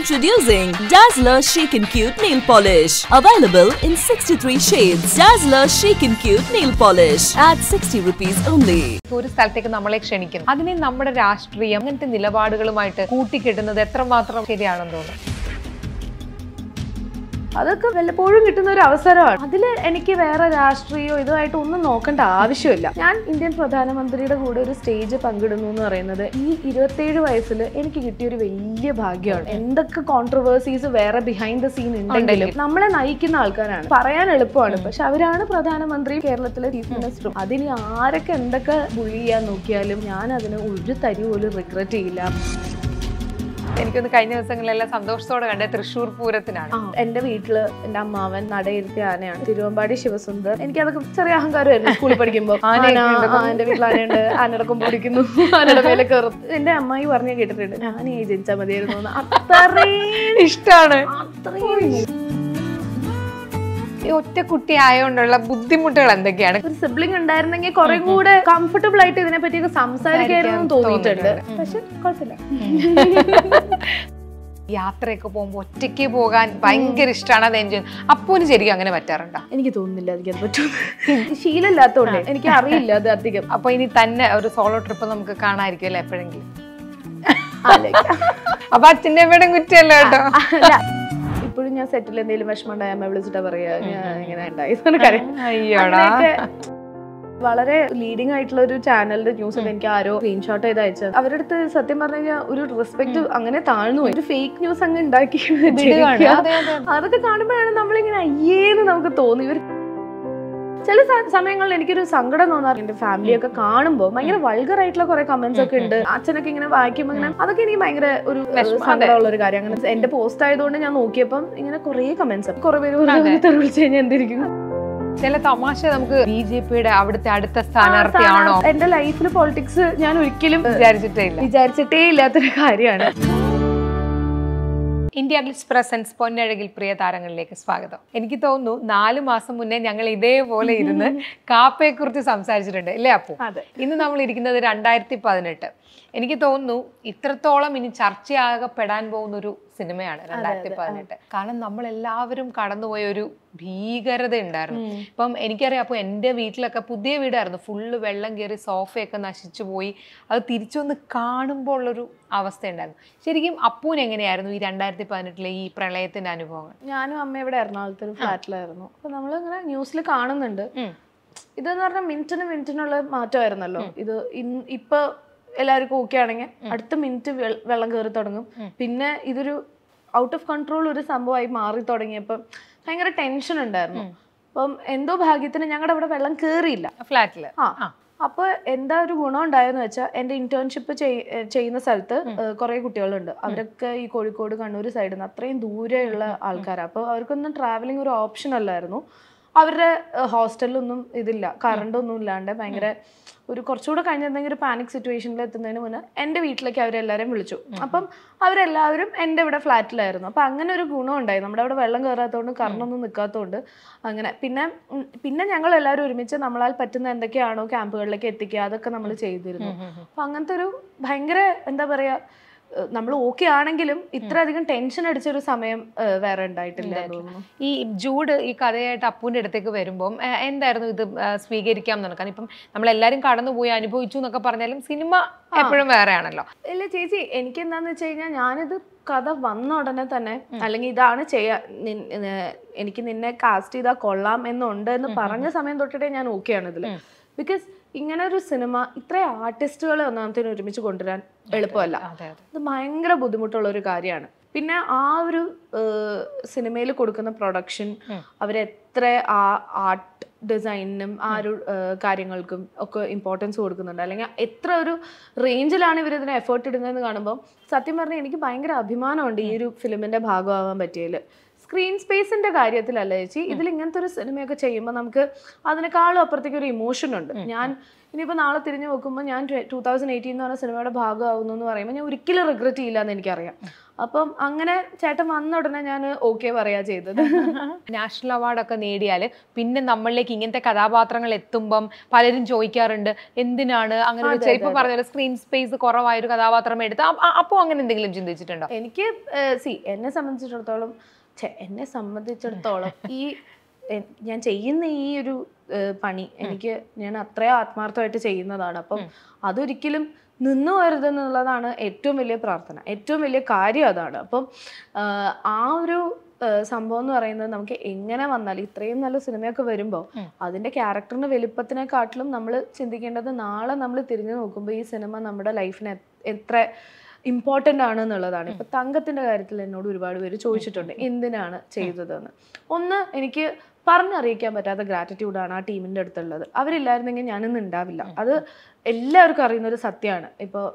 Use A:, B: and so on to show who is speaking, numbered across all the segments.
A: Introducing Dazzler Chic and Cute Nail Polish. Available in 63 shades. Dazzler Chic and Cute Nail Polish at 60 rupees only.
B: ഒരു സ്ഥലത്തേക്ക് നമ്മളെ ക്ഷണിക്കുന്നു അതിനെ നമ്മുടെ രാഷ്ട്രീയം അങ്ങനത്തെ നിലപാടുകളുമായിട്ട് കൂട്ടിക്കെട്ടുന്നത് എത്രമാത്രം ശരിയാണെന്ന് തോന്നുന്നു
C: അതൊക്കെ വല്ലപ്പോഴും കിട്ടുന്ന ഒരു അവസരമാണ് അതിൽ എനിക്ക് വേറെ രാഷ്ട്രീയോ ഇതുമായിട്ട് ഒന്നും നോക്കേണ്ട ആവശ്യമില്ല ഞാൻ ഇന്ത്യൻ പ്രധാനമന്ത്രിയുടെ കൂടെ ഒരു സ്റ്റേജ് പങ്കിടുന്നു എന്ന് പറയുന്നത് ഈ ഇരുപത്തേഴ് വയസ്സിൽ എനിക്ക് കിട്ടിയ ഒരു വലിയ ഭാഗ്യമാണ് എന്തൊക്കെ കോൺട്രവേഴ്സീസ് വേറെ ബിഹൈൻഡ് ദ സീൻ ഉണ്ടെങ്കിലും നമ്മളെ നയിക്കുന്ന ആൾക്കാരാണ് പറയാൻ എളുപ്പമാണ് പക്ഷെ അവരാണ് പ്രധാനമന്ത്രി കേരളത്തിലെ ചീഫ് മിനിസ്റ്ററും അതിന് ആരൊക്കെ എന്തൊക്കെ ബുള്ളി ചെയ്യാൻ നോക്കിയാലും ഞാൻ അതിന് ഒരു തരി പോലും റിഗ്രറ്റ് ചെയ്യില്ല
B: എനിക്കൊന്ന് കഴിഞ്ഞ ദിവസങ്ങളിലെല്ലാം സന്തോഷത്തോടെ കണ്ട തൃശ്ശൂർ പൂരത്തിനാണ്
C: ആ, എന്റെ വീട്ടില് എന്റെ അമ്മാവൻ നടയിരുത്തിയ ആനയാണ് തിരുവമ്പാടി ശിവസുന്ദർ എനിക്ക് അതൊക്കെ ചെറിയ അഹങ്കാരമായിരുന്നു സ്കൂളിൽ പഠിക്കുമ്പോൾ
B: ആനയൊക്കെ
C: ആന
B: ഉണ്ടോ?
C: ആ, എന്റെ വീട്ടിൽ ആനയുണ്ട് ആനയുടെ കൊമ്പ് പിടിക്കുന്നു ആനയുടെ മേലെ കയറും എന്റെ അമ്മായി പറഞ്ഞ കേട്ടിട്ടുണ്ട് ഞാൻ ഈ ജനിച്ചാൽ മതിയായിരുന്നു എന്ന്. അത്രയും
B: ഇഷ്ടമാണ്
C: അത്രയും
B: ഈ ഒറ്റ കുട്ടി ആയതുകൊണ്ടുള്ള ബുദ്ധിമുട്ടുകൾ എന്തൊക്കെയാണ്
C: ഒരു സിബ്ലിംഗ് ഉണ്ടായിരുന്നെങ്കിൽ കുറെ കൂടെ കംഫർട്ടബിൾ ആയിട്ട് ഇതിനെ പറ്റിയൊക്കെ സംസാരിക്കായിരുന്നു എന്ന് തോന്നിയിട്ടുണ്ട് പക്ഷെ കുഴപ്പമില്ല
B: യാത്രയൊക്കെ പോകുമ്പോൾ ഒറ്റയ്ക്ക് പോകാൻ ഭയങ്കര ഇഷ്ടമാണ് അത് എൻജോയ് അപ്പൂന് ശരിക്കും അങ്ങനെ പറ്റാറുണ്ടോ
C: എനിക്ക് തോന്നുന്നില്ല എനിക്കത് പറ്റും ശീലമില്ലാത്തോണ്ട് എനിക്ക് അറിയില്ല അത് അധികം
B: അപ്പൊ ഇനി തന്നെ ഒരു സോളോ ട്രിപ്പ് നമുക്ക് കാണാതിരിക്കും അല്ലേ എപ്പോഴെങ്കിലും
C: ആലോചിക്കാം.
B: അപ്പൊ അച്ഛൻ്റെ അമ്മയുടെ കുറ്റമല്ല കേട്ടോ
C: അല്ല ഇപ്പോഴും ഞാൻ സെറ്റിൽ എന്തെങ്കിലും വിഷമം ഉണ്ടായ അമ്മ വിളിച്ചിട്ടാ പറയാ ഞാൻ ഇങ്ങനെ ഉണ്ടായി എന്ന് കാര്യം.
B: അയ്യോടാ
C: അങ്ങനെയൊക്കെ വളരെ ലീഡിംഗ് ആയിട്ടുള്ള ഒരു ചാനലിന്റെ ന്യൂസ് ഒക്കെ എനിക്ക് ആരോ സ്ക്രീൻഷോട്ട് ചെയ്ത് അയച്ചത് അവരുടെ അടുത്ത് സത്യം പറഞ്ഞു കഴിഞ്ഞാൽ ഒരു റെസ്പെക്ട് അങ്ങനെ താഴ്ന്നു പോയി ഒരു ഫേക്ക് ന്യൂസ് അങ്ങ് ഉണ്ടാക്കി
B: വിടുകയാണ്.
C: വെച്ചിരിക്കുക.
B: അതെ, അതെ,
C: അതൊക്കെ കാണുമ്പോഴാണ് നമ്മളിങ്ങനെ അയ്യേന്ന് നമുക്ക് തോന്നി ഇവർ ചില സ- സമയങ്ങളിൽ എനിക്കൊരു സങ്കടം തോന്നാറുണ്ട് എന്റെ ഫാമിലി ഒക്കെ കാണുമ്പോൾ ഭയങ്കര വൾഗർ ആയിട്ടുള്ള കുറെ കമന്റ്സ് ഒക്കെ ഉണ്ട് അച്ഛനൊക്കെ ഇങ്ങനെ വായിക്കുമ്പോൾ ഇങ്ങനെ അതൊക്കെ എനിക്ക് ഭയങ്കര ഒരു
B: വിഷമം,
C: സങ്കടമുള്ള ഒരു കാര്യം അങ്ങനെ എന്റെ പോസ്റ്റ് ആയതുകൊണ്ട് ഞാൻ നോക്കിയപ്പം ഇങ്ങനെ കുറെ കമന്റ്സ് കുറെ പേര് തെറിവിളിച്ച് കഴിഞ്ഞാൽ എന്തിരിക്കും
B: ചില തമാശ നമുക്ക് ബി ജെ പിയുടെ അവിടുത്തെ അടുത്ത സ്ഥാനാർത്ഥിയാണോ
C: എന്റെ ലൈഫിൽ പൊളിറ്റിക്സ് ഞാൻ ഒരിക്കലും
B: വിചാരിച്ചിട്ടേ ഇല്ല
C: വിചാരിച്ചിട്ടേ ഇല്ലാത്തൊരു കാര്യമാണ്
B: ഇന്ത്യ ഗ്ലിറ്റ്സ് പ്രസൻസ് പൊന്നഴകിൽ പ്രിയ താരങ്ങളിലേക്ക് സ്വാഗതം എനിക്ക് തോന്നുന്നു നാല് മാസം മുന്നേ ഞങ്ങൾ ഇതേപോലെ ഇരുന്ന് കാപ്പയെ കുറിച്ച് സംസാരിച്ചിട്ടുണ്ട് അല്ലേ അപ്പു
C: അതെ.
B: ഇന്ന് നമ്മൾ ഇരിക്കുന്നത് രണ്ടായിരത്തി പതിനെട്ട് എനിക്ക് തോന്നുന്നു ഇത്രത്തോളം ഇനി ചർച്ചയാകപ്പെടാൻ പോകുന്ന ഒരു സിനിമയാണ് രണ്ടായിരത്തി പതിനെട്ട് കാരണം നമ്മൾ എല്ലാവരും കടന്നുപോയ ഒരു ഭീകരത ഉണ്ടായിരുന്നു ഇപ്പം എനിക്കറിയാം അപ്പോൾ എൻ്റെ വീട്ടിലൊക്കെ പുതിയ വീടായിരുന്നു ഫുള്ള് വെള്ളം കയറി സോഫയൊക്കെ നശിച്ചു പോയി അത് തിരിച്ചൊന്ന് കാണുമ്പോൾ ഉള്ളൊരു അവസ്ഥ ഉണ്ടായിരുന്നു ശരിക്കും അപ്പൂന് എങ്ങനെയായിരുന്നു ഈ രണ്ടായിരത്തി പതിനെട്ടിലെ ഈ പ്രളയത്തിന്റെ അനുഭവങ്ങൾ
C: ഞാനും അമ്മ ഇവിടെ എറണാകുളത്ത് ഒരു ഫ്ലാറ്റിലായിരുന്നു അപ്പൊ നമ്മൾ ഇങ്ങനെ ന്യൂസിൽ കാണുന്നുണ്ട്
B: ഉം.
C: ഇതെന്ന് പറഞ്ഞാൽ മിനിറ്റിന് മിനിറ്റിനുള്ള മാറ്റമായിരുന്നല്ലോ ഇത് ഇൻ- ഇപ്പൊ എല്ലാവർക്കും ഓക്കെ ആണെങ്കിൽ അടുത്ത മിനിറ്റ് വെള്ളം കയറി തുടങ്ങും പിന്നെ ഇതൊരു ഔട്ട് ഓഫ് കൺട്രോൾ ഒരു സംഭവമായി മാറി തുടങ്ങിയപ്പം ഭയങ്കര ടെൻഷൻ ഉണ്ടായിരുന്നു അപ്പം എന്തോ ഭാഗ്യത്തിന് ഞങ്ങളുടെ അവിടെ വെള്ളം കയറിയില്ല
B: ഫ്ലാറ്റിൽ
C: ആ അപ്പോൾ എന്താ ഒരു ഗുണം ഉണ്ടായെന്ന് വെച്ചാൽ എൻ്റെ ഇന്റേൺഷിപ്പ് ചെയ്യുന്ന സ്ഥലത്ത് കുറേ കുട്ടികളുണ്ട് അവരൊക്കെ ഈ കോഴിക്കോട് കണ്ണൂർ സൈഡിൽ നിന്ന് അത്രയും ദൂരെയുള്ള ആൾക്കാരാണ് അപ്പോൾ അവർക്കൊന്നും ട്രാവലിംഗ് ഒരു ഓപ്ഷൻ അല്ലായിരുന്നു അവരുടെ ഹോസ്റ്റലിലൊന്നും ഇതില്ല കറണ്ട് ഒന്നും ഇല്ലാണ്ട് ഭയങ്കര ഒരു കുറച്ചുകൂടെ കഴിഞ്ഞെന്തെങ്കിലും ഒരു പാനിക് സിറ്റുവേഷനിൽ എത്തുന്നതിന് മുന്നേ എൻ്റെ വീട്ടിലേക്ക് അവരെല്ലാവരെയും വിളിച്ചു അപ്പം അവരെല്ലാവരും എൻ്റെ ഇവിടെ ഫ്ലാറ്റിലായിരുന്നു അപ്പം അങ്ങനെ ഒരു ഗുണം ഉണ്ടായി നമ്മുടെ അവിടെ വെള്ളം കയറാത്തതുകൊണ്ട് കറണ്ടൊന്നും നിൽക്കാത്തതുകൊണ്ട് അങ്ങനെ പിന്നെ ഉം, പിന്നെ ഞങ്ങൾ എല്ലാവരും ഒരുമിച്ച് നമ്മളാൽ പറ്റുന്ന എന്തൊക്കെയാണോ ക്യാമ്പുകളിലേക്ക് എത്തിക്കുക അതൊക്കെ നമ്മൾ ചെയ്തിരുന്നു അപ്പം അങ്ങനത്തെ ഒരു ഭയങ്കര എന്താ പറയുക നമ്മൾ ഓക്കെ ആണെങ്കിലും ഇത്ര അധികം ടെൻഷൻ അടിച്ചൊരു സമയം ഏഹ്, വേറെ ഉണ്ടായിട്ടില്ല എന്ന് തോന്നുന്നു
B: ഈ ജൂഡ് ഈ കഥയായിട്ട് അപ്പൂന്റെ അടുത്തേക്ക് വരുമ്പം ഏഹ്, എന്തായിരുന്നു ഇത് ഏഹ്, സ്വീകരിക്കാം എന്നുള്ളത് കാരണം ഇപ്പം നമ്മളെല്ലാരും കടന്നുപോയി അനുഭവിച്ചു എന്നൊക്കെ പറഞ്ഞാലും സിനിമ എപ്പോഴും വേറെയാണല്ലോ
C: ഇല്ല ചേച്ചി എനിക്ക് എന്താന്ന് വെച്ച് കഴിഞ്ഞാൽ ഞാനിത് കഥ വന്ന ഉടനെ തന്നെ അല്ലെങ്കിൽ ഇതാണ് ചെയ്യാ നിൻ- ഏർ എനിക്ക് നിന്നെ കാസ്റ്റ് ചെയ്താൽ കൊള്ളാം എന്നുണ്ട് എന്ന് പറഞ്ഞ സമയം തൊട്ടിട്ടേ ഞാൻ ഓക്കെയാണ് ഇതിൽ ബിക്കോസ് ഇങ്ങനെ ഒരു സിനിമ ഇത്രയും ആർട്ടിസ്റ്റുകളെ ഒന്നാമത്തേന് ഒരുമിച്ച് കൊണ്ടുവരാൻ എളുപ്പമല്ല
B: അതെ അതെ
C: അത് ഭയങ്കര ബുദ്ധിമുട്ടുള്ള ഒരു കാര്യമാണ് പിന്നെ ആ ഒരു സിനിമയിൽ കൊടുക്കുന്ന പ്രൊഡക്ഷൻ അവരെത്ര ആ ആർട്ട് ഡിസൈനിനും ആ ഒരു ഏഹ്, കാര്യങ്ങൾക്കും ഒക്കെ ഇമ്പോർട്ടൻസ് കൊടുക്കുന്നുണ്ട് അല്ലെങ്കിൽ എത്ര ഒരു റേഞ്ചിലാണ് ഇവർ ഇതിന് എഫേർട്ട് ഇടുന്നതെന്ന് കാണുമ്പോൾ സത്യം പറഞ്ഞാൽ എനിക്ക് ഭയങ്കര അഭിമാനമുണ്ട് ഈ ഒരു ഫിലിമിന്റെ ഭാഗമാവാൻ പറ്റിയതിൽ സ്ക്രീൻ സ്പേസിന്റെ കാര്യത്തിലല്ല ചേച്ചി ഇതിൽ ഇങ്ങനത്തെ ഒരു സിനിമയൊക്കെ ചെയ്യുമ്പോൾ നമുക്ക് അതിനേക്കാളും അപ്പുറത്തേക്ക് ഒരു ഇമോഷൻ ഉണ്ട് ഞാൻ ഇനിയിപ്പോൾ നാളെ തിരിഞ്ഞു നോക്കുമ്പോൾ ഞാൻ ടൂ തൗസൻഡ് എയ്റ്റീൻ എന്ന് പറഞ്ഞ സിനിമയുടെ ഭാഗമാവുന്നു എന്ന് പറയുമ്പോൾ ഞാൻ ഒരിക്കലും റിഗ്രറ്റ് ചെയ്യില്ല എന്ന് എനിക്കറിയാം അപ്പം അങ്ങനെ ചേട്ടൻ വന്ന ഉടനെ ഞാൻ ഓക്കെ പറയാ ചെയ്തത്
B: നാഷണൽ അവാർഡൊക്കെ നേടിയാൽ പിന്നെ നമ്മളിലേക്ക് ഇങ്ങനത്തെ കഥാപാത്രങ്ങൾ എത്തുമ്പം പലരും ചോദിക്കാറുണ്ട് എന്തിനാണ് അങ്ങനെ ഒരു ഇപ്പൊ പറഞ്ഞ സ്ക്രീൻ സ്പേസ് കുറവായ ഒരു കഥാപാത്രം എടുത്ത് അപ്പോൾ അങ്ങനെ എന്തെങ്കിലും ചിന്തിച്ചിട്ടുണ്ടോ
C: എനിക്ക് സി എന്നെ സംബന്ധിച്ചിടത്തോളം ഛെ, എന്നെ സംബന്ധിച്ചിടത്തോളം ഈ എ- ഞാൻ ചെയ്യുന്ന ഈ ഒരു ഏഹ്, പണി എനിക്ക് ഞാൻ അത്രയും ആത്മാർത്ഥമായിട്ട് ചെയ്യുന്നതാണ് അപ്പം അതൊരിക്കലും നിന്നു വരുതെന്നുള്ളതാണ് ഏറ്റവും വലിയ പ്രാർത്ഥന ഏറ്റവും വലിയ കാര്യം അതാണ് അപ്പം ആഹ്, ആ ഒരു ഏഹ്, സംഭവം എന്ന് പറയുന്നത് നമുക്ക് എങ്ങനെ വന്നാൽ ഇത്രയും നല്ല സിനിമയൊക്കെ വരുമ്പോൾ അതിന്റെ ക്യാരക്ടറിന് വലിപ്പത്തിനെക്കാട്ടിലും നമ്മൾ ചിന്തിക്കേണ്ടത് നാളെ നമ്മൾ തിരിഞ്ഞു നോക്കുമ്പോൾ ഈ സിനിമ നമ്മുടെ ലൈഫിന് എത്ര ഇമ്പോർട്ടൻ്റ് ആണ് എന്നുള്ളതാണ് ഇപ്പൊ തങ്കത്തിന്റെ കാര്യത്തിൽ എന്നോട് ഒരുപാട് പേര് ചോദിച്ചിട്ടുണ്ട് എന്തിനാണ് ചെയ്തതെന്ന് ഒന്ന് എനിക്ക് പറഞ്ഞറിയിക്കാൻ പറ്റാത്ത ഗ്രാറ്റിറ്റ്യൂഡാണ് ആ ടീമിന്റെ അടുത്തുള്ളത് അവരില്ലായിരുന്നെങ്കിൽ ഞാനിന്ന് ഉണ്ടാവില്ല അത് എല്ലാവർക്കും അറിയുന്ന ഒരു സത്യമാണ് ഇപ്പോൾ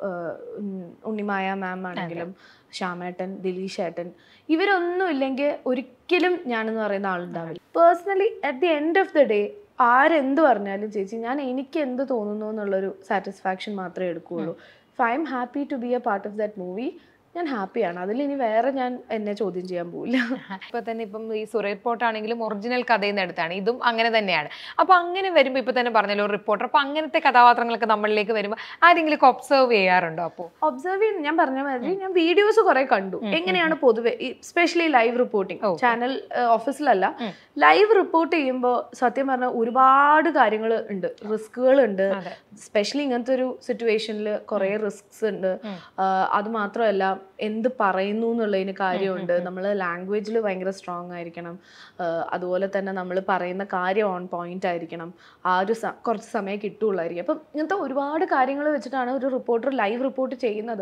C: ഉണ്ണിമായ മാം ആണെങ്കിലും ശ്യാമേട്ടൻ ദിലീഷ് ഏട്ടൻ ഇവരൊന്നും ഇല്ലെങ്കിൽ ഒരിക്കലും ഞാനെന്ന് പറയുന്ന ആളുണ്ടാവില്ല personally at the end of the day ആരെന്ത് പറഞ്ഞാലും ചേച്ചി ഞാൻ എനിക്ക് എന്ത് തോന്നുന്നു എന്നുള്ളൊരു സാറ്റിസ്ഫാക്ഷൻ മാത്രമേ എടുക്കുകയുള്ളൂ if I am happy to be a part of that movie ഞാൻ ഹാപ്പിയാണ് അതിൽ ഇനി വേറെ ഞാൻ എന്നെ ചോദ്യം ചെയ്യാൻ പോവില്ല
B: ഇപ്പൊ തന്നെ ഇപ്പം ഈ സുരേ റിപ്പോർട്ട് ആണെങ്കിലും ഒറിജിനൽ കഥയിൽ നിന്ന് എടുത്താണ് ഇതും അങ്ങനെ തന്നെയാണ് അപ്പൊ അങ്ങനെ വരുമ്പോൾ ഇപ്പൊ തന്നെ പറഞ്ഞല്ലോ റിപ്പോർട്ടർ അപ്പൊ അങ്ങനത്തെ കഥാപാത്രങ്ങളൊക്കെ നമ്മളിലേക്ക് വരുമ്പോൾ ആരെങ്കിലും ഒബ്സർവ് ചെയ്യാറുണ്ടോ അപ്പോ
C: ഒബ്സർവ് ചെയ്യുന്ന ഞാൻ പറഞ്ഞ മാതിരി ഞാൻ വീഡിയോസ് കുറെ കണ്ടു എങ്ങനെയാണ് പൊതുവെ സ്പെഷ്യലി ലൈവ് റിപ്പോർട്ടിംഗ് ചാനൽ ഓഫീസിലല്ല ലൈവ് റിപ്പോർട്ട് ചെയ്യുമ്പോൾ സത്യം പറഞ്ഞാൽ ഒരുപാട് കാര്യങ്ങൾ ഉണ്ട് റിസ്കുകൾ ഉണ്ട് സ്പെഷ്യലി ഇങ്ങനത്തെ ഒരു സിറ്റുവേഷനിൽ കുറെ റിസ്ക്സ് ഉണ്ട് അത് മാത്രമല്ല എന്ത് പറയുന്നു എന്നുള്ളതിന് കാര്യമുണ്ട് നമ്മൾ ലാംഗ്വേജിൽ ഭയങ്കര സ്ട്രോങ് ആയിരിക്കണം ആഹ് അതുപോലെ തന്നെ നമ്മൾ പറയുന്ന കാര്യം ഓൺ പോയിന്റ് ആയിരിക്കണം ആ ഒരു സ- കുറച്ച് സമയം കിട്ടുള്ളായിരിക്കും അപ്പം ഇങ്ങനത്തെ ഒരുപാട് കാര്യങ്ങൾ വെച്ചിട്ടാണ് ഒരു റിപ്പോർട്ടർ ലൈവ് റിപ്പോർട്ട് ചെയ്യുന്നത്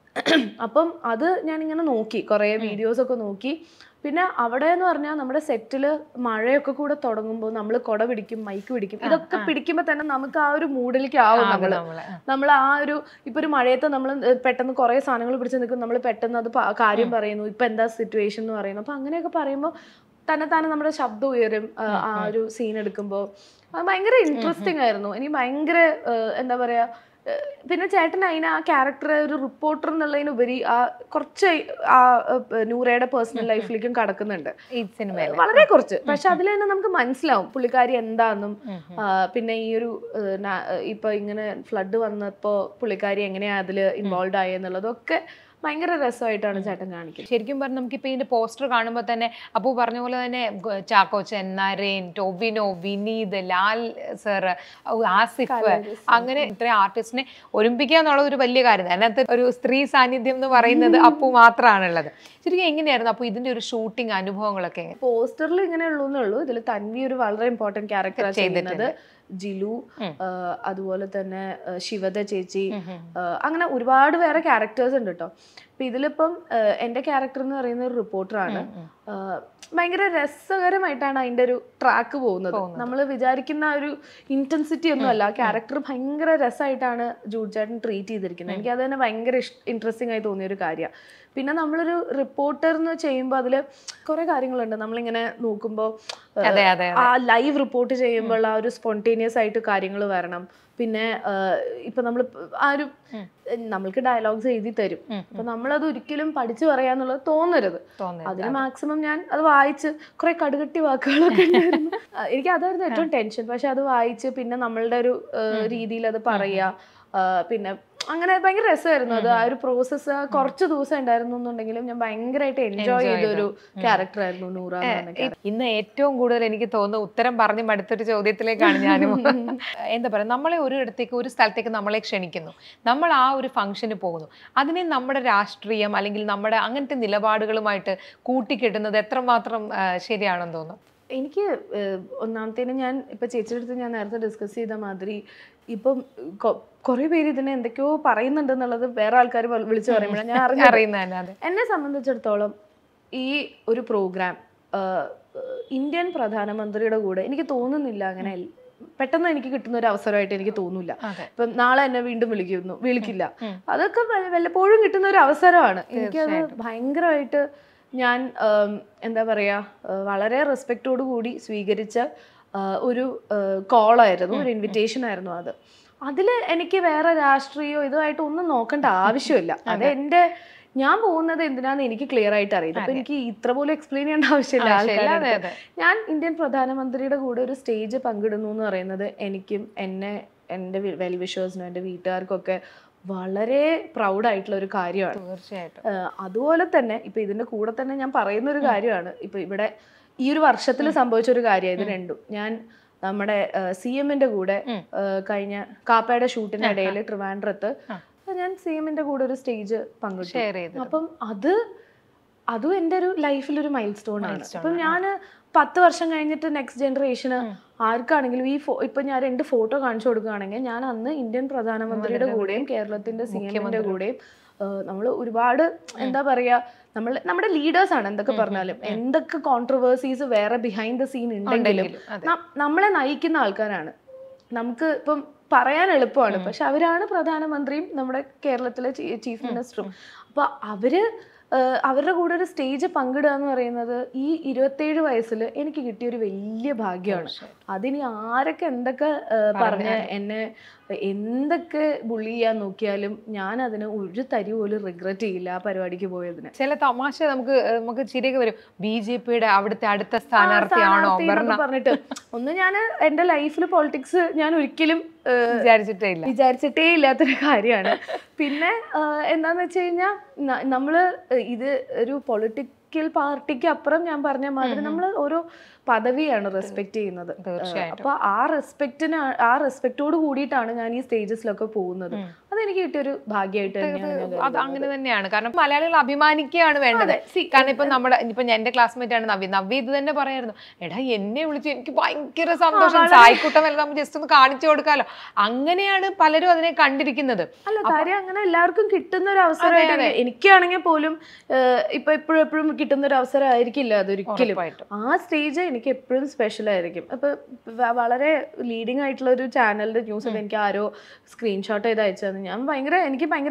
C: അപ്പം അത് ഞാനിങ്ങനെ നോക്കി കുറേ വീഡിയോസ് ഒക്കെ നോക്കി പിന്നെ അവിടെ എന്ന് പറഞ്ഞാൽ നമ്മുടെ സെറ്റിൽ മഴയൊക്കെ കൂടെ തുടങ്ങുമ്പോൾ നമ്മൾ കുട പിടിക്കും മൈക്ക് പിടിക്കും ഇതൊക്കെ പിടിക്കുമ്പോൾ തന്നെ നമുക്ക് ആ ഒരു മൂഡിലേക്ക് ആവും നമ്മൾ
B: നമ്മള്
C: നമ്മൾ ആ ഒരു ഇപ്പൊ ഒരു മഴയത്ത് നമ്മൾ പെട്ടെന്ന് കുറെ സാധനങ്ങൾ പിടിച്ച് നിൽക്കും നമ്മൾ പെട്ടെന്ന് അത് പ- കാര്യം പറയുന്നു ഇപ്പൊ എന്താ സിറ്റുവേഷൻ എന്ന് പറയുന്നു അപ്പൊ അങ്ങനെയൊക്കെ പറയുമ്പോൾ തന്നെ തന്നെ നമ്മുടെ ശബ്ദം ഉയരും ആ, ആ ഒരു സീൻ എടുക്കുമ്പോൾ അത് ഭയങ്കര ഇൻട്രസ്റ്റിംഗ് ആയിരുന്നു എനിക്ക് ഭയങ്കര ആ, എന്താ പറയാ ആ, പിന്നെ ചേട്ടൻ അതിന് ആ ക്യാരക്ടർ ഒരു റിപ്പോർട്ടർ എന്നുള്ളതിനുപരി ആ കുറച്ച് ആ ആ, നൂറയുടെ പേഴ്സണൽ ലൈഫിലേക്കും കടക്കുന്നുണ്ട്
B: ഈ സിനിമയിൽ
C: വളരെ കുറച്ച് പക്ഷെ അതിൽ തന്നെ നമുക്ക് മനസ്സിലാവും പുള്ളിക്കാരി എന്താന്നും ആ, പിന്നെ ഈ ഒരു ഏഹ്, നാ- ഇപ്പൊ ഇങ്ങനെ ഫ്ലഡ് വന്നപ്പോ പുള്ളിക്കാരി എങ്ങനെയാ അതിൽ ഇൻവോൾവ് ആയെന്നുള്ളതൊക്കെ ഭയങ്കര രസമായിട്ടാണ് ചേട്ടൻ കാണിക്കുന്നത്
B: ശരിക്കും പറഞ്ഞാൽ നമുക്കിപ്പോൾ ഇതിന്റെ പോസ്റ്റർ കാണുമ്പോൾ തന്നെ അപ്പു പറഞ്ഞ പോലെ തന്നെ ഗ- ചാക്കോച്ചൻ നരേൻ ടൊവിനോ വിനീത് ലാൽ സർ ആസിഫ് അങ്ങനെ ഇത്രയും ആർട്ടിസ്റ്റിനെ ഒരുമിപ്പിക്കുക എന്നുള്ളത് ഒരു വലിയ കാര്യം അതിനകത്ത് ഒരു സ്ത്രീ സാന്നിധ്യം എന്ന് പറയുന്നത് അപ്പു മാത്രമാണുള്ളത് ശരിക്കും എങ്ങനെയായിരുന്നു അപ്പോൾ ഇതിന്റെ ഒരു ഷൂട്ടിംഗ് അനുഭവങ്ങളൊക്കെ എങ്ങനെ?
C: പോസ്റ്ററിൽ ഇങ്ങനെ ഉള്ളൂ എന്നുള്ളൂ ഇതിൽ തൻവി ഒരു വളരെ ഇമ്പോർട്ടന്റ് ക്യാരക്ടർ ചെയ്യുന്നത് ജിലു ആ, അതുപോലെ തന്നെ ആ, ശിവദ ചേച്ചി ആ, അങ്ങനെ ഒരുപാട് വേറെ ക്യാരക്ടേഴ്സ് ഉണ്ട് കേട്ടോ അപ്പൊ ഇതിലിപ്പം ആ, എന്റെ ക്യാരക്ടർ എന്ന് പറയുന്ന ഒരു റിപ്പോർട്ടറാണ് ഭയങ്കര രസകരമായിട്ടാണ് അതിന്റെ ഒരു ട്രാക്ക് പോകുന്നത് നമ്മൾ വിചാരിക്കുന്ന ആ ഒരു ഇന്റൻസിറ്റി ഒന്നും അല്ല ക്യാരക്ടർ ഭയങ്കര രസമായിട്ടാണ് ജൂഡ് ചേട്ടൻ ട്രീറ്റ് ചെയ്തിരിക്കുന്നത് എനിക്ക് അത് തന്നെ ഭയങ്കര ഇൻട്രസ്റ്റിംഗ് ആയി തോന്നിയ ഒരു കാര്യമാണ് പിന്നെ നമ്മളൊരു റിപ്പോർട്ടർ എന്ന് ചെയ്യുമ്പോൾ അതിൽ കുറെ കാര്യങ്ങളുണ്ട് നമ്മളിങ്ങനെ നോക്കുമ്പോൾ
B: അതെ അതെ
C: ആ ലൈവ് റിപ്പോർട്ട് ചെയ്യുമ്പോൾ ആ ഒരു സ്പോണ്ടേനിയസ് ആയിട്ട് കാര്യങ്ങൾ വരണം പിന്നെ ആ, ഇപ്പൊ നമ്മൾ ആ ഒരു നമ്മൾക്ക് ഡയലോഗ്സ് എഴുതി തരും അപ്പൊ നമ്മളത് ഒരിക്കലും പഠിച്ചു പറയാന്നുള്ളത് തോന്നരുത്
B: തോന്നുന്നത്
C: അതിന് മാക്സിമം ഞാൻ അത് വായിച്ച് കുറെ കടുകട്ടി വാക്കുകളൊക്കെ ഉണ്ടായിരുന്നു ആ, എനിക്ക് അതായിരുന്നു ഏറ്റവും ടെൻഷൻ പക്ഷെ അത് വായിച്ച് പിന്നെ നമ്മളുടെ ഒരു രീതിയിൽ അത് പറയുക ആ, പിന്നെ അങ്ങനെ ഭയങ്കര രസമായിരുന്നു അത് ആ ഒരു പ്രോസസ്സ് കുറച്ച് ദിവസം ഉണ്ടായിരുന്നു എന്നുണ്ടെങ്കിലും ഞാൻ ഭയങ്കരമായിട്ട് എൻജോയ് ചെയ്ത ഒരു ക്യാരക്ടർ ആയിരുന്നു നൂറ എന്ന് പറഞ്ഞ character.
B: ഇന്ന് ഏറ്റവും കൂടുതൽ എനിക്ക് തോന്നുന്നു ഉത്തരം പറഞ്ഞ് മടുത്തൊരു ചോദ്യത്തിലേക്കാണ് ഞാനും എന്താ പറയുക നമ്മളെ ഒരു ഇടത്തേക്ക് ഒരു സ്ഥലത്തേക്ക് നമ്മളെ ക്ഷണിക്കുന്നു നമ്മൾ ആ ഒരു ഫംഗ്ഷന് പോകുന്നു അതിനെ നമ്മുടെ രാഷ്ട്രീയം അല്ലെങ്കിൽ നമ്മുടെ അങ്ങനത്തെ നിലപാടുകളുമായിട്ട് കൂട്ടിക്കെട്ടുന്നത് എത്രമാത്രം ആ, ശരിയാണെന്ന് തോന്നുന്നു
C: എനിക്ക് ഏഹ്, ഒന്നാമത്തേന് ഞാൻ ഇപ്പൊ ചേച്ചിയുടെ അടുത്ത് ഞാൻ നേരത്തെ ഡിസ്കസ് ചെയ്ത മാതിരി ഇപ്പം കൊ- കുറേ പേര് ഇതിനെ എന്തൊക്കെയോ പറയുന്നുണ്ട് എന്നുള്ളത് വേറെ ആൾക്കാർ വിളിച്ചു പറയുമ്പോഴാണ് ഞാൻ അറിഞ്ഞത്
B: അറിയുന്ന തന്നെ അതെ
C: എന്നെ സംബന്ധിച്ചിടത്തോളം ഈ ഒരു പ്രോഗ്രാം ഇന്ത്യൻ പ്രധാനമന്ത്രിയുടെ കൂടെ എനിക്ക് തോന്നുന്നില്ല അങ്ങനെ എൽ- പെട്ടെന്ന് എനിക്ക് കിട്ടുന്ന ഒരു അവസരമായിട്ട് എനിക്ക് തോന്നില്ല
B: അതെ.
C: ഇപ്പം നാളെ എന്നെ വീണ്ടും വിളിക്കുന്നു വിളിക്കില്ല അതൊക്കെ വല്ല- വല്ലപ്പോഴും കിട്ടുന്ന ഒരു അവസരമാണ് എനിക്കത് ഭയങ്കരമായിട്ട് ഞാൻ ആം, എന്താ പറയാ ആ, വളരെ റെസ്പെക്റ്റോട് കൂടി സ്വീകരിച്ച ആ, ഒരു കോളായിരുന്നു ഒരു ഇൻവിറ്റേഷൻ ആയിരുന്നു അത് അതിൽ എനിക്ക് വേറെ രാഷ്ട്രീയോ ഇതുമായിട്ട് ഒന്നും നോക്കേണ്ട ആവശ്യമില്ല അത് എൻ്റെ ഞാൻ പോകുന്നത് എന്തിനാന്ന് എനിക്ക് ക്ലിയർ ആയിട്ട് അറിയില്ല അപ്പൊ എനിക്ക് ഇത്ര പോലും എക്സ്പ്ലെയിൻ ചെയ്യേണ്ട ആവശ്യമില്ല
B: ആവശ്യമില്ല,
C: ആൾക്കാരുടെ
B: അതെ,
C: അടുത്ത്. ഞാൻ ഇന്ത്യൻ പ്രധാനമന്ത്രിയുടെ കൂടെ ഒരു സ്റ്റേജ് പങ്കിടുന്നു എന്ന് പറയുന്നത് എനിക്കും എന്നെ എൻ്റെ വെൽ വിഷേഴ്സിനും എൻ്റെ വീട്ടുകാർക്കൊക്കെ വളരെ പ്രൗഡ് ആയിട്ടുള്ള ഒരു കാര്യമാണ്
B: തീർച്ചയായിട്ടും
C: ഏഹ് അതുപോലെ തന്നെ ഇപ്പൊ ഇതിന്റെ കൂടെ തന്നെ ഞാൻ പറയുന്ന ഒരു കാര്യമാണ് ഇപ്പൊ ഇവിടെ ഈ ഒരു വർഷത്തിൽ സംഭവിച്ച ഒരു കാര്യം ഇത് രണ്ടും ഞാൻ നമ്മുടെ സി എമ്മിന്റെ കൂടെ
B: ഉം.
C: ഏഹ് കഴിഞ്ഞ കാപ്പയുടെ ഷൂട്ടിന്റെ ഇടയിൽ ട്രിവാൻഡ്രത്ത്
B: ആ.
C: ഞാൻ സി എമ്മിന്റെ കൂടെ ഒരു സ്റ്റേജ് പങ്കിട്ടു
B: ഷെയർ ചെയ്ത്
C: അപ്പം അത് അതും എൻ്റെ ഒരു ലൈഫിൽ ഒരു മൈൽ സ്റ്റോൺ ആണ്
B: Milestone
C: അപ്പം ഞാൻ പത്ത് വർഷം കഴിഞ്ഞിട്ട് നെക്സ്റ്റ് ജനറേഷന് ആർക്കാണെങ്കിലും ഈ ഫോ ഇപ്പൊ ഞാൻ രണ്ട് ഫോട്ടോ കാണിച്ചു കൊടുക്കുകയാണെങ്കിൽ ഞാൻ അന്ന് ഇന്ത്യൻ പ്രധാനമന്ത്രിയുടെ കൂടെയും കേരളത്തിന്റെ സി എമ്മിന്റെ കൂടെയും നമ്മൾ ഒരുപാട് എന്താ പറയാ നമ്മൾ നമ്മുടെ ലീഡേഴ്സ് ആണ് എന്തൊക്കെ പറഞ്ഞാലും എന്തൊക്കെ കോൺട്രവേഴ്സീസ് വേറെ ബിഹൈൻഡ് ദ സീൻ ഉണ്ടെങ്കിലും
B: ഉണ്ടെങ്കിലും, അതെ.
C: ന- നമ്മളെ നയിക്കുന്ന ആൾക്കാരാണ് നമുക്ക് ഇപ്പം പറയാൻ എളുപ്പമാണ് പക്ഷെ അവരാണ് പ്രധാനമന്ത്രിയും നമ്മുടെ കേരളത്തിലെ ചീഫ് മിനിസ്റ്ററും അപ്പൊ അവര് ഏഹ് അവരുടെ കൂടെ ഒരു സ്റ്റേജ് പങ്കിടുക എന്ന് പറയുന്നത് ഈ ഇരുപത്തേഴ് വയസ്സിൽ എനിക്ക് കിട്ടിയ ഒരു വലിയ ഭാഗ്യമാണ് അതിനി ആരൊക്കെ എന്തൊക്കെ ഏഹ് പറഞ്ഞ് എന്നെ എന്തൊക്കെ ബുള്ളി ചെയ്യാൻ നോക്കിയാലും ഞാൻ അതിന് ഒരു തരി പോലും റിഗ്രറ്റ് ചെയ്യില്ല ആ പരിപാടിക്ക് പോയതിന്
B: ചില തമാശ നമുക്ക് ഏഹ്, നമുക്ക് ചിരിയൊക്കെ വരും ബി ജെ പിയുടെ അവിടുത്തെ അടുത്ത സ്ഥാനാർത്ഥിയാണോ
C: സ്ഥാനാർത്ഥി എന്നൊക്കെ
B: ഭരണ
C: പറഞ്ഞിട്ട് ഒന്ന് ഞാൻ എന്റെ ലൈഫിൽ പൊളിറ്റിക്സ് ഞാൻ ഒരിക്കലും ഏഹ്,
B: വിചാരിച്ചിട്ടേ ഇല്ല
C: വിചാരിച്ചിട്ടേ ഇല്ലാത്തൊരു കാര്യമാണ് പിന്നെ ആഹ്, എന്താന്ന് വെച്ച് കഴിഞ്ഞാൽ നമ്മള് ഇത് ഒരു പൊളിറ്റിക്കൽ പാർട്ടിക്ക് അപ്പുറം ഞാൻ പറഞ്ഞ മാതിരി നമ്മൾ ഓരോ പദവിയാണ് റെസ്പെക്ട് ചെയ്യുന്നത്
B: തീർച്ചയായിട്ടും.
C: അപ്പൊ ആ റെസ്പെക്റ്റിന് ആ റെസ്പെക്റ്റോട് കൂടിയിട്ടാണ് ഞാൻ ഈ സ്റ്റേജസിലൊക്കെ പോകുന്നത് അതെനിക്ക് കിട്ടിയൊരു ഭാഗ്യമായിട്ട് തന്നെയാണ് ഞാൻ
B: അത് അങ്ങനെ തന്നെയാണ് കാരണം മലയാളികൾ അഭിമാനിക്കുകയാണ് വേണ്ടത് കാരണം ഇപ്പൊ നമ്മുടെ ഇപ്പൊ ഞാൻ എന്റെ ക്ലാസ്മേറ്റ് ആണ് നവ്യ നവ്യ ഇത് തന്നെ പറയായിരുന്നു എടാ എന്നെ വിളിച്ച് എനിക്ക് ഭയങ്കര സന്തോഷം സായിക്കുട്ടം എല്ലാം നമ്മൾ ജസ്റ്റ് ഒന്ന് കാണിച്ചു കൊടുക്കാലോ അങ്ങനെയാണ് പലരും അതിനെ കണ്ടിരിക്കുന്നത്
C: അല്ല കാര്യം അങ്ങനെ എല്ലാവർക്കും കിട്ടുന്ന ഒരു അവസരമായിട്ട് എനിക്കാണെങ്കിൽ പോലും ഏഹ്, ഇപ്പൊ എപ്പോഴും എപ്പോഴും കിട്ടുന്ന ഒരു അവസരം ആയിരിക്കില്ല അതൊരിക്കലും
B: ഉറപ്പായിട്ടും.
C: ആ സ്റ്റേജ് എനിക്ക് എപ്പോഴും സ്പെഷ്യൽ ആയിരിക്കും അപ്പൊ വ- വളരെ ലീഡിങ് ആയിട്ടുള്ള ഒരു ചാനലിന്റെ ന്യൂസ് ഒക്കെ എനിക്ക് ആരോ സ്ക്രീൻഷോട്ട് ചെയ്ത് അയച്ചു തന്നു ഞാൻ ഭയങ്കര എനിക്ക് ഭയങ്കര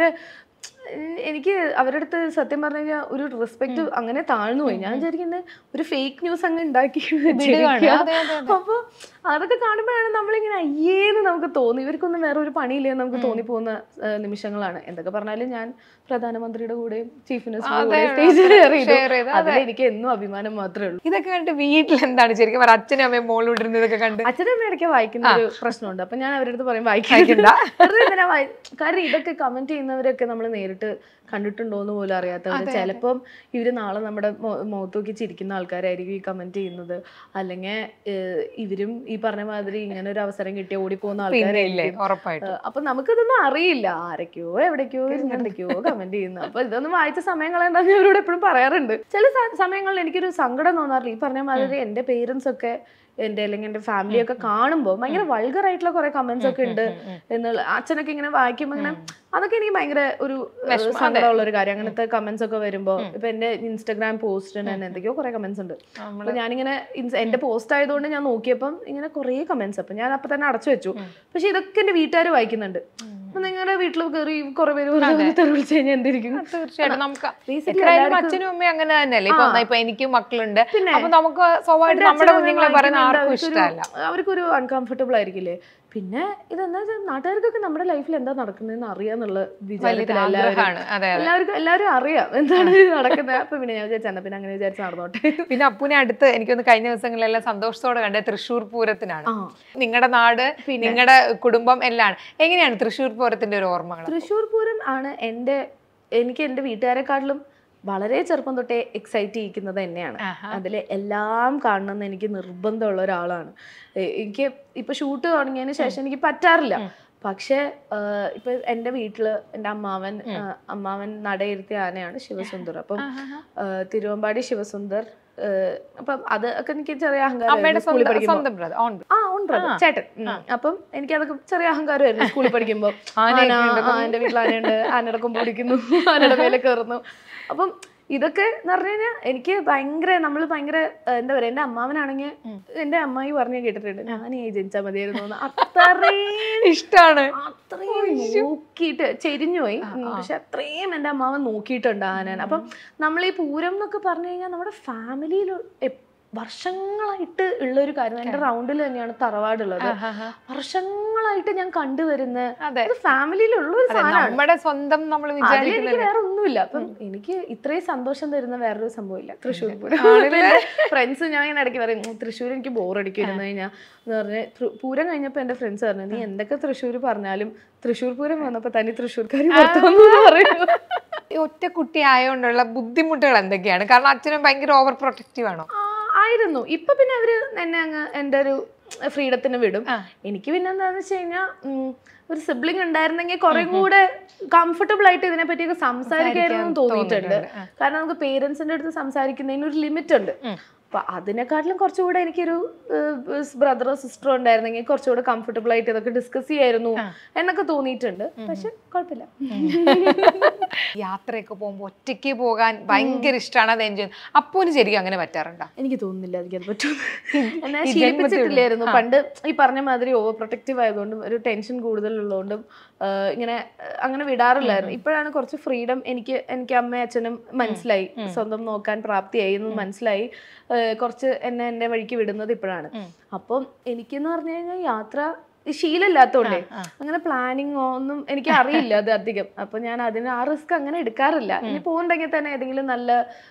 C: ഉം, എനിക്ക് അവരുടെ അടുത്ത് സത്യം പറഞ്ഞു കഴിഞ്ഞാൽ ഒരു റെസ്പെക്ട് അങ്ങനെ താഴ്ന്നു പോയി ഞാൻ വിചാരിക്കുന്നത് ഒരു ഫേക്ക് ന്യൂസ് അങ്ങ് ഉണ്ടാക്കി
B: വിടുകയാണ്.
C: വെച്ചിരിക്കുക.
B: അതെ, അതെ,
C: അപ്പൊ അതൊക്കെ കാണുമ്പോഴാണ് നമ്മളിങ്ങനെ അയ്യേന്ന് നമുക്ക് തോന്നി ഇവർക്കൊന്നും വേറെ ഒരു പണിയില്ലെന്ന് നമുക്ക് തോന്നിപ്പോകുന്ന ഏഹ്, നിമിഷങ്ങളാണ് എന്തൊക്കെ പറഞ്ഞാലും ഞാൻ പ്രധാനമന്ത്രിയുടെ കൂടെയും ചീഫ് മിനിസ്റ്ററുടെ
B: അതെ,
C: കൂടെ
B: അതെ,
C: സ്റ്റേജ്
B: share
C: ഷെയർ
B: ചെയ്തു,
C: ചെയ്തു അതിൽ എനിക്ക് എന്നും അഭിമാനം മാത്രമേ ഉള്ളൂ
B: ഇതൊക്കെ കണ്ടിട്ട് വീട്ടിൽ എന്താണ് ശരിക്കും പറ അച്ഛനും അമ്മയും മോളിവിടുന്ന ഇതൊക്കെ കണ്ട്
C: അച്ഛനും ഇടയ്ക്ക് വായിക്കുന്ന ഒരു പ്രശ്നമുണ്ട് അപ്പൊ ഞാൻ അവരുടെ അടുത്ത് പറയും
B: വായിക്കണ്ട.
C: വായിക്കണ്ട വെറുതെ എന്തിനാ വായി- കാരണം ഇതൊക്കെ കമന്റ് ചെയ്യുന്നവരൊക്കെ നമ്മൾ നേരിട്ട് കണ്ടിട്ടുണ്ടോന്ന് പോലും അറിയാത്തവര് ചിലപ്പം ഇവര് നാളെ നമ്മുടെ മൊ- മുഖത്ത് നോക്കി ചിരിക്കുന്ന ആൾക്കാരായിരിക്കും ഈ കമന്റ് ചെയ്യുന്നത് അല്ലെങ്കിൽ ഇവരും ഈ പറഞ്ഞ മാതിരി ഇങ്ങനെ ഒരു അവസരം കിട്ടിയ ഓടിപ്പോകുന്ന
B: പിന്നെ ഇല്ലേ
C: ആൾക്കാരായിരിക്കും
B: ഉറപ്പായിട്ടും
C: ഏഹ് അപ്പൊ നമുക്കിതൊന്നും അറിയില്ല ആരൊക്കെയോ എവിടേക്കോ ഇരുന്ന് എന്തൊക്കെയോ കമന്റ് ചെയ്യുന്നു അപ്പൊ ഇതൊന്നും വായിച്ച സമയം കളയണ്ടെന്ന് ഞാൻ അവരോട് എപ്പോഴും പറയാറുണ്ട് ചില സ- സമയങ്ങളിൽ എനിക്കൊരു സങ്കടം തോന്നാറില്ല ഈ പറഞ്ഞ മാതിരി എന്റെ പേരൻസ് ഒക്കെ എന്റെ അല്ലെങ്കിൽ എന്റെ ഫാമിലി ഒക്കെ കാണുമ്പോൾ ഭയങ്കര വൾഗർ ആയിട്ടുള്ള കുറെ കമന്റ്സ് ഒക്കെ ഉണ്ട് എന്നുള്ള അച്ഛനൊക്കെ ഇങ്ങനെ വായിക്കുമ്പോൾ ഇങ്ങനെ അതൊക്കെ എനിക്ക് ഭയങ്കര ഒരു ഏഹ്, സങ്കടമുള്ള ഒരു കാര്യം അങ്ങനത്തെ കമന്റ്സ് ഒക്കെ വരുമ്പോ ഇപ്പൊ എന്റെ ഇൻസ്റ്റാഗ്രാം പോസ്റ്റിന് തന്നെ എന്തൊക്കെയോ കുറെ കമന്റ്സ് ഉണ്ട് അപ്പൊ ഞാനിങ്ങനെ ഇൻസ്- എന്റെ പോസ്റ്റ് ആയതുകൊണ്ട് ഞാൻ നോക്കിയപ്പം ഇങ്ങനെ കുറേ കമന്റ്സ് അപ്പൊ ഞാൻ അപ്പൊ തന്നെ അടച്ചു വെച്ചു പക്ഷെ ഇതൊക്കെ എന്റെ വീട്ടുകാർ വായിക്കുന്നുണ്ട് അപ്പൊ നിങ്ങളുടെ വീട്ടിൽ കയറി കുറെ പേര് വെറുതെ തെറി വിളിച്ചു കഴിഞ്ഞാൽ എന്തിരിക്കും
B: തീർച്ചയായിട്ടും നമുക്ക്
C: Basically
B: എത്രയായാലും അച്ഛനും അമ്മയും അങ്ങനെ തന്നെയല്ലേ ഇപ്പൊ ഇപ്പൊ എനിക്കും മക്കളുണ്ട്
C: പിന്നെ.
B: അപ്പൊ നമുക്ക് സ്വാഭാവികമായിട്ട് നമ്മുടെ കുഞ്ഞുങ്ങളെ പറയുന്ന ആർക്കും ഇഷ്ടമല്ല
C: അവർക്കൊരു അൺകംഫർട്ടബിൾ ആയിരിക്കില്ലേ പിന്നെ ഇതെന്താ വെച്ചാൽ നാട്ടുകാർക്കൊക്കെ നമ്മുടെ ലൈഫിൽ എന്താ നടക്കുന്നതെന്ന് അറിയാന്നുള്ള വിചാരത്തിൽ എല്ലാവരും
B: ആഗ്രഹമാണ് അതെ അതെ
C: എല്ലാവർക്കും എല്ലാവരും അറിയാം എന്താണ് നടക്കുന്നത് അപ്പൊ പിന്നെ ഞാൻ വിചാരിച്ചു എന്നാ പിന്നെ അങ്ങനെ വിചാരിച്ച് നടന്നോട്ടെ
B: പിന്നെ അപ്പുനെ അടുത്ത് എനിക്കൊന്ന് കഴിഞ്ഞ ദിവസങ്ങളിലെല്ലാം സന്തോഷത്തോടെ കണ്ട തൃശ്ശൂർ പൂരത്തിനാണ്
C: ആ
B: നിങ്ങളുടെ നാട് നിങ്ങളുടെ കുടുംബം എല്ലാം എങ്ങനെയാണ് തൃശ്ശൂർ പൂരത്തിന്റെ ഒരു ഓർമ്മകൾ
C: തൃശ്ശൂർ പൂരം ആണ് എൻ്റെ എനിക്ക് എൻ്റെ വീട്ടുകാരെക്കാട്ടിലും വളരെ ചെറുപ്പം തൊട്ടേ എക്സൈറ്റ് ചെയ്യിക്കുന്നത് തന്നെയാണ് അതിൽ എല്ലാം കാണണമെന്ന് എനിക്ക് നിർബന്ധമുള്ള ഒരാളാണ് എ- എനിക്ക് ഇപ്പൊ ഷൂട്ട് തുടങ്ങിയതിന് ശേഷം എനിക്ക് പറ്റാറില്ല പക്ഷെ ആഹ് ഇപ്പൊ എൻ്റെ വീട്ടില് എൻ്റെ അമ്മാവൻ ആഹ് അമ്മാവൻ നടയിരുത്തിയ ആനയാണ് ശിവസുന്ദർ അപ്പം ആഹ് തിരുവമ്പാടി ശിവസുന്ദർ ആഹ് അപ്പം അത് ഒക്കെ എനിക്ക് ചെറിയ
B: അമ്മയുടെ
C: അഹങ്കാരം സ്കൂളിൽ
B: സ്വന്തം
C: പഠിക്കുമ്പോൾ
B: സ്വന്തം brother, own brother.
C: ആ ഉണ്ട് brother, ചേട്ടൻ ഉം. അപ്പം എനിക്ക് അതൊക്കെ ചെറിയ അഹങ്കാരമായിരുന്നു സ്കൂളിൽ പഠിക്കുമ്പോൾ
B: ആനയൊക്കെ
C: ആന
B: ഉണ്ട്.
C: ആ, എന്റെ വീട്ടിൽ ആനയുണ്ട് ആനയുടെ കൊമ്പ് പിടിക്കുന്നു ആനയുടെ മേലെ കയറുന്നു അപ്പം ഇതൊക്കെ എന്ന് പറഞ്ഞു കഴിഞ്ഞാൽ എനിക്ക് ഭയങ്കര നമ്മൾ ഭയങ്കര ഏഹ്, എന്താ പറയാ എന്റെ അമ്മാവനാണെങ്കിൽ എന്റെ അമ്മായി പറഞ്ഞു കേട്ടിട്ടുണ്ട് ഞാൻ ഈ ജനിച്ചാൽ മതിയായിരുന്നു എന്ന്. അത്രയും
B: ഇഷ്ടാണ്
C: അത്രയും നോക്കിയിട്ട് ചെരിഞ്ഞു പോയി ഉം, പക്ഷെ അത്രയും എൻ്റെ അമ്മാവൻ നോക്കിയിട്ടുണ്ട് ആനേനെ അപ്പം നമ്മൾ ഈ പൂരം എന്നൊക്കെ പറഞ്ഞു കഴിഞ്ഞാൽ നമ്മുടെ ഫാമിലിയിൽ വർഷങ്ങളായിട്ട് ഉള്ള ഒരു കാര്യം എന്റെ റൗണ്ടിൽ തന്നെയാണ് തറവാടുള്ളത് വർഷങ്ങളായിട്ട് ഞാൻ കണ്ടുവരുന്ന
B: അതെ.
C: അത് ഫാമിലിയിലുള്ള ഒരു
B: അതെ,
C: സാധനമാണ്
B: നമ്മുടെ സ്വന്തം നമ്മൾ
C: അതിലെനിക്ക്
B: വിചാരിക്കുന്നത്
C: വേറെ ഒന്നുമില്ല അപ്പം എനിക്ക് ഇത്രയും സന്തോഷം തരുന്ന വേറൊരു സംഭവമില്ല തൃശ്ശൂർ
B: ആണല്ലേ?
C: ഫ്രണ്ട്സ് ഞാൻ ഇങ്ങനെ ഇടയ്ക്ക് പറയും "ഉം, തൃശ്ശൂർ എനിക്ക് ബോറടിക്കും ഇരുന്ന് കഴിഞ്ഞാൽ എന്ന് പറഞ്ഞ് തൃ- പൂരം കഴിഞ്ഞപ്പോൾ എന്റെ ഫ്രണ്ട്സ് പറഞ്ഞു നീ എന്തൊക്കെ തൃശ്ശൂർ പറഞ്ഞാലും തൃശ്ശൂർ പൂരം വന്നപ്പോ തനി തൃശ്ശൂർക്കാരി പുറത്തു വന്നു എന്ന് പറയും
B: ഈ ഒറ്റ കുട്ടി ആയതുകൊണ്ടുള്ള ബുദ്ധിമുട്ടുകൾ എന്തൊക്കെയാണ് കാരണം അച്ഛനും ഭയങ്കര ഓവർ പ്രൊട്ടക്റ്റീവ് ആണോ
C: ആ, ആയിരുന്നു ഇപ്പൊ പിന്നെ അവര് എന്നെ അങ്ങ് എന്റെ ഒരു ഫ്രീഡത്തിന് വിടും
B: ആ.
C: എനിക്ക് പിന്നെ എന്താന്ന് വെച്ച് കഴിഞ്ഞാൽ ഒരു സിബ്ലിംഗ് ഉണ്ടായിരുന്നെങ്കിൽ കുറെ കൂടെ കംഫർട്ടബിൾ ആയിട്ട് ഇതിനെ പറ്റിയൊക്കെ സംസാരിക്കായിരുന്നു എന്ന് തോന്നിയിട്ടുണ്ട്
B: തോന്നിയിട്ടുണ്ട്.
C: കാരണം നമുക്ക് പേരൻസിന്റെ അടുത്ത് സംസാരിക്കുന്നതിന് ഒരു ലിമിറ്റ് ഉണ്ട്
B: ഉം.
C: അപ്പൊ അതിനെക്കാട്ടിലും കുറച്ചുകൂടെ എനിക്കൊരു ബ്രദറോ സിസ്റ്ററോ ഉണ്ടായിരുന്നെങ്കിൽ കുറച്ചുകൂടെ കംഫർട്ടബിൾ ആയിട്ട് ഇതൊക്കെ ഡിസ്കസ് ചെയ്യായിരുന്നു എന്നൊക്കെ തോന്നിയിട്ടുണ്ട് പക്ഷെ കുഴപ്പമില്ല
B: യാത്രയൊക്കെ പോകുമ്പോൾ ഒറ്റയ്ക്ക് പോകാൻ ഭയങ്കര ഇഷ്ടമാണ് അത് എൻജോയ് അപ്പൂന് ശരിക്കും അങ്ങനെ പറ്റാറുണ്ടോ
C: എനിക്ക് തോന്നുന്നില്ല എനിക്കത് പറ്റും എന്നെ
B: ഈ
C: ശീലിപ്പിച്ചിട്ടില്ലായിരുന്നു
B: ജന്മത്തിൽ
C: പണ്ട് ഈ പറഞ്ഞ മാതിരി ഓവർ പ്രൊട്ടക്റ്റീവ് ആയതുകൊണ്ടും ഒരു ടെൻഷൻ കൂടുതലുള്ളതുകൊണ്ടും ആ, ഇങ്ങനെ ആ, അങ്ങനെ വിടാറില്ലായിരുന്നു ഇപ്പോഴാണ് കുറച്ച് ഫ്രീഡം എനിക്ക് എനിക്ക് അമ്മയും അച്ഛനും മനസ്സിലായി സ്വന്തം നോക്കാൻ പ്രാപ്തിയായി എന്ന് മനസ്സിലായി ആ, കുറച്ച് എന്നെ എന്റെ വഴിക്ക് വിടുന്നത് ഇപ്പോഴാണ് അപ്പം എനിക്കെന്ന് പറഞ്ഞു കഴിഞ്ഞാൽ യാത്ര ശീലമില്ലാത്തോണ്ടേ അങ്ങനെ പ്ലാനിങ്ങോ ഒന്നും എനിക്ക് അറിയില്ല അത് അധികം അപ്പൊ ഞാൻ അതിന് ആ റിസ്ക് അങ്ങനെ എടുക്കാറില്ല ഇനി പോകുന്നുണ്ടെങ്കിൽ തന്നെ ഏതെങ്കിലും നല്ല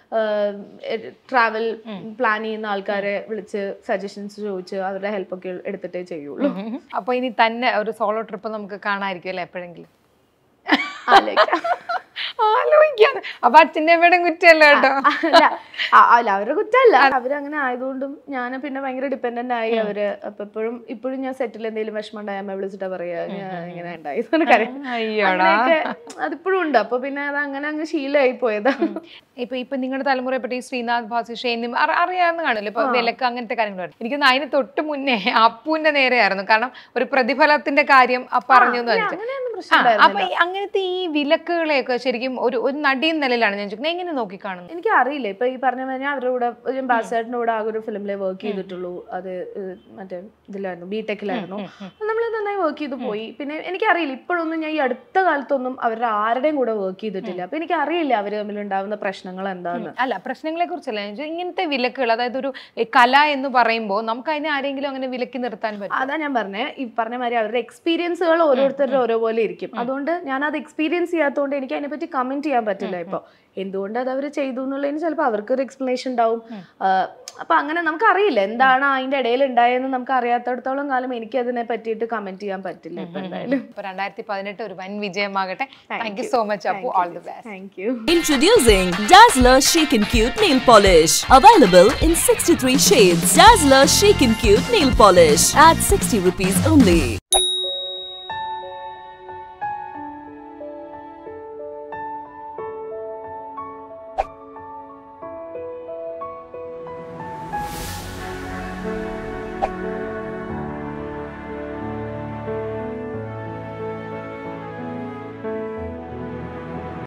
C: ട്രാവൽ പ്ലാൻ ചെയ്യുന്ന ആൾക്കാരെ വിളിച്ച് സജഷൻസ് ചോദിച്ച് അവരുടെ ഹെൽപ്പ് ഒക്കെ എടുത്തിട്ടേ ചെയ്യുള്ളൂ
B: അപ്പൊ ഇനി തന്നെ ഒരു സോളോ ട്രിപ്പ് നമുക്ക് കാണാമായിരിക്കും അല്ലേ എപ്പോഴെങ്കിലും
C: ആലോചിക്കാം.
B: ആലോചിക്കാണ് അപ്പൊ അച്ഛൻ്റെ അമ്മയുടെ കുറ്റമല്ല കേട്ടോ
C: അല്ല ആ- അല്ല അവരുടെ കുറ്റമല്ല അവരങ്ങനെ ആയതുകൊണ്ടും ഞാൻ പിന്നെ ഭയങ്കര ഡിപ്പെൻഡന്റ് ആയി അവര് അപ്പൊ എപ്പോഴും ഇപ്പോഴും ഞാൻ സെറ്റിൽ എന്തെങ്കിലും വിഷമം ഉണ്ടായ അമ്മ വിളിച്ചിട്ടാ പറയാ ഞാൻ ഇങ്ങനെ ഉണ്ടായി എന്ന് കാര്യം
B: അയ്യോടാ
C: അങ്ങനെയൊക്കെ അതിപ്പോഴും ഉണ്ട് അപ്പൊ പിന്നെ അത് അങ്ങനെ അങ്ങ് ശീലമായി പോയതാ
B: ഇപ്പൊ ഇപ്പൊ നിങ്ങളുടെ തലമുറയെപ്പറ്റി ശ്രീനാഥ് ഭാസിഷ എന്നിവ അറി- അറിയാവുന്ന കാണില്ല ഇപ്പൊ വിലക്ക് അങ്ങനത്തെ കാര്യങ്ങൾ എനിക്ക് തോന്നുന്നു അതിന് തൊട്ട് മുന്നേ അപ്പുവിന്റെ നേരെയായിരുന്നു കാരണം ഒരു പ്രതിഫലത്തിന്റെ കാര്യം ആ പറഞ്ഞു എന്ന് വെച്ചിട്ട്
C: അങ്ങനെയൊന്നും
B: ആ,
C: പ്രശ്നം
B: അപ്പൊ ഈ അങ്ങനത്തെ ഈ വിലക്കുകളെയൊക്കെ ശരിക്കും ഒരു ഒരു നടിയും നിലയിലാണ് ഞാൻ ചോദിക്കുന്നത് എങ്ങനെ നോക്കി കാണുന്നത്
C: എനിക്ക് അറിയില്ല ഇപ്പൊ ഈ പറഞ്ഞ പോലെ ഞാൻ അവരുടെ കൂടെ ഒരു ബാസേട്ടിന്റെ കൂടെ ആകെ ഒരു ഫിലിമിലെ വർക്ക് ചെയ്തിട്ടുള്ളൂ അത് ഏഹ്, മറ്റേ ഇതിലായിരുന്നു ബിടെക്കിലായിരുന്നു നമ്മൾ നന്നായി വർക്ക് ചെയ്ത് പോയി പിന്നെ എനിക്കറിയില്ല ഇപ്പോഴൊന്നും ഞാൻ ഈ അടുത്ത കാലത്തൊന്നും അവരുടെ ആരുടെയും കൂടെ വർക്ക് ചെയ്തിട്ടില്ല അപ്പൊ എനിക്ക് അറിയില്ല അവര് തമ്മിൽ ഉണ്ടാവുന്ന പ്രശ്നങ്ങൾ എന്താന്ന്
B: അല്ല പ്രശ്നങ്ങളെ കുറിച്ചല്ല ഞാൻ ചോദിച്ചത് ഇങ്ങനത്തെ വിലക്കുകൾ അതായത് ഒരു എ, കല എന്ന് പറയുമ്പോൾ നമുക്ക് അതിനെ ആരെങ്കിലും അങ്ങനെ വിലക്കി നിർത്താൻ പറ്റും
C: അതാ ഞാൻ പറഞ്ഞേ ഈ പറഞ്ഞ മാതിരി അവരുടെ എക്സ്പീരിയൻസുകൾ ഓരോരുത്തരുടെ ഓരോ പോലെ ഇരിക്കും അതുകൊണ്ട് ഞാൻ അത് എക്സ്പീരിയൻസ് ചെയ്യാത്തതുകൊണ്ട് എനിക്ക് അതിനെപ്പറ്റി കമന്റ് ചെയ്യാൻ പറ്റില്ല ഇപ്പൊ എന്തുകൊണ്ട് അത് അവർ ചെയ്തു എന്നുള്ളതിന് ചിലപ്പോൾ അവർക്കൊരു എക്സ്പ്ലനേഷൻ ഉണ്ടാവും ആ, അപ്പൊ അങ്ങനെ നമുക്ക് അറിയില്ല എന്താണ് അതിന്റെ ഇടയിൽ ഉണ്ടായതെന്ന് നമുക്ക് അറിയാത്തടത്തോളം കാലം എനിക്ക് അതിനെ പറ്റിയിട്ട് കമന്റ് ചെയ്യാൻ പറ്റില്ല ഇപ്പൊ എന്തായാലും
B: ഇപ്പൊ രണ്ടായിരത്തി പതിനെട്ട് ഒരു വൻ വിജയമാകട്ടെ thank you so much Appu all the best
C: thank you
A: Introducing Dazzler Chic and Cute Nail Polish. Available in 63 shades. Dazzler Chic and Cute Nail Polish at 60 rupees only.